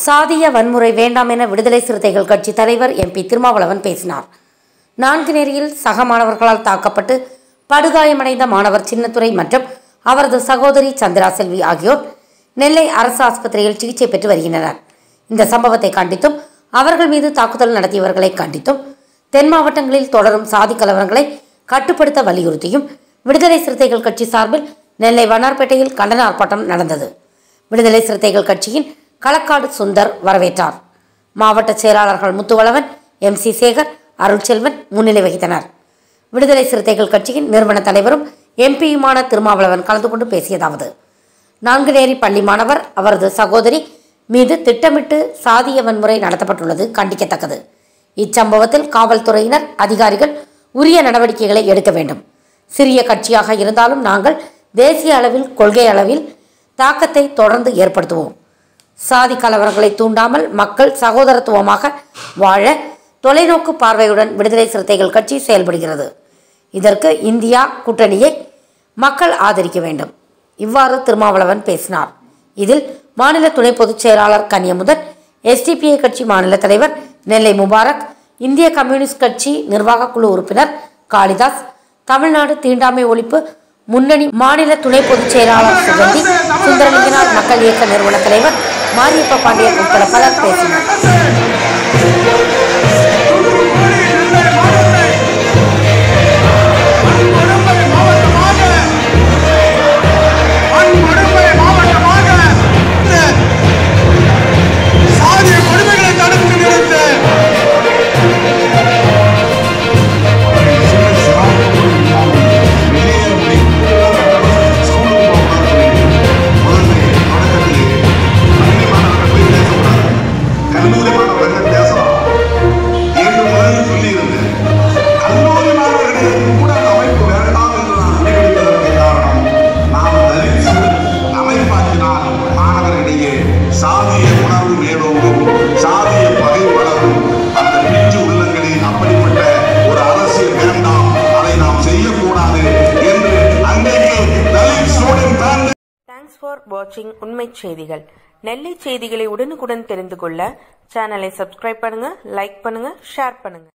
சாதிய வன்முறை வேண்டாம் என விடுதலை சிறுத்தைகள் கட்சி தலைவர் எம்பி திருமாவளவன் பேசினார் நான்குநேரியில் சக மாணவர்களால் தாக்கப்பட்டு படுகாயமடைந்த மாணவர் சின்னத்துரை மற்றும் அவரது சகோதரி சந்திரா செல்வி ஆகியோர் நெல்லை அரசு ஆஸ்பத்திரியில் சிகிச்சை பெற்று வருகின்றனர் இந்த சம்பவத்தை கண்டித்தும் அவர்கள் மீது தாக்குதல் நடத்தியவர்களை கண்டித்தும் தென் மாவட்டங்களில் தொடரும் சாதி கலவரங்களை கட்டுப்படுத்த வலியுறுத்தியும் விடுதலை சிறுத்தைகள் கட்சி சார்பில் நெல்லை வண்ணார்பேட்டையில் கண்டன ஆர்ப்பாட்டம் நடந்தது விடுதலை சிறுத்தைகள் கட்சியின் களக்காடு சுந்தர் வரவேற்றார் மாவட்ட செயலாளர்கள் முத்துவளவன் எம் சி சேகர் அருள்செல்வன் முன்னிலை வகித்தனர் விடுதலை சிறுத்தைகள் கட்சியின் நிறுவன தலைவரும் எம்பியுமான திருமாவளவன் கலந்து கொண்டு பேசியதாவது நான்குநேரி பள்ளி மாணவர் அவரது சகோதரி மீது திட்டமிட்டு சாதிய வன்முறை நடத்தப்பட்டுள்ளது கண்டிக்கத்தக்கது இச்சம்பவத்தில் காவல்துறையினர் அதிகாரிகள் உரிய நடவடிக்கைகளை எடுக்க வேண்டும் சிறிய கட்சியாக இருந்தாலும் நாங்கள் தேசிய அளவில் கொள்கை அளவில் தாக்கத்தை தொடர்ந்து ஏற்படுத்துவோம் சாதி கலவரங்களை தூண்டாமல் மக்கள் சகோதரத்துவமாக வாழ தொலைநோக்கு பார்வையுடன் விடுதலை சிறுத்தைகள் கட்சி செயல்படுகிறது இதற்கு இந்தியா கூட்டணியை மக்கள் ஆதரிக்க வேண்டும் இவ்வாறு திருமாவளவன் பேசினார் இதில் மாநில துணை பொதுச் செயலாளர் கன்னியமுதன் எஸ்டிபிஐ கட்சி மாநில தலைவர் நெல்லை முபாரக் இந்திய கம்யூனிஸ்ட் கட்சி நிர்வாக குழு உறுப்பினர் காளிதாஸ் தமிழ்நாடு தீண்டாமை ஒழிப்பு முன்னணி மாநில துணை பொதுச் செயலாளர் சுகந்தி சுந்தரலிங்கனார் மக்கள் இயக்க நிறுவன தலைவர் மாரியப்ப பாண்டியன் உட்பட பலர் பேசினர் வன்கொடுமை மாவட்டமாக இந்த சாதிய கொடுமைகளை தடுத்து நிறுத்த கல்லூரி மாணவர்கள் பேசலாம் என்று முதலில் சொல்லியிருந்தேன் கல்லூரி மாணவர்களுக்கு கூட அந்த அமைப்பு வேண்டாம் என்று நான் முடிவெடுப்பதற்கு காரணம் நாம் தலித் அமைப்பாக்கினால் மாணவர்களிடையே சாதிய உணர்வு மேலோங்கும் சாதிய பகை வளரும் அந்த பிஞ்சு உள்ளங்களில் அப்படிப்பட்ட ஒரு அரசியல் வேண்டாம் அதை நாம் செய்யக்கூடாது என்று அன்றைக்கு தலித் ஸ்டூடெண்ட் தான் தேங்க்ஸ் ஃபார் வாட்சிங் உண்மை செய்திகள் நெல்லை செய்திகளை உடனுக்குடன் தெரிந்து கொள்ள சேனலை சப்ஸ்கிரைப் பண்ணுங்க லைக் பண்ணுங்க ஷேர் பண்ணுங்க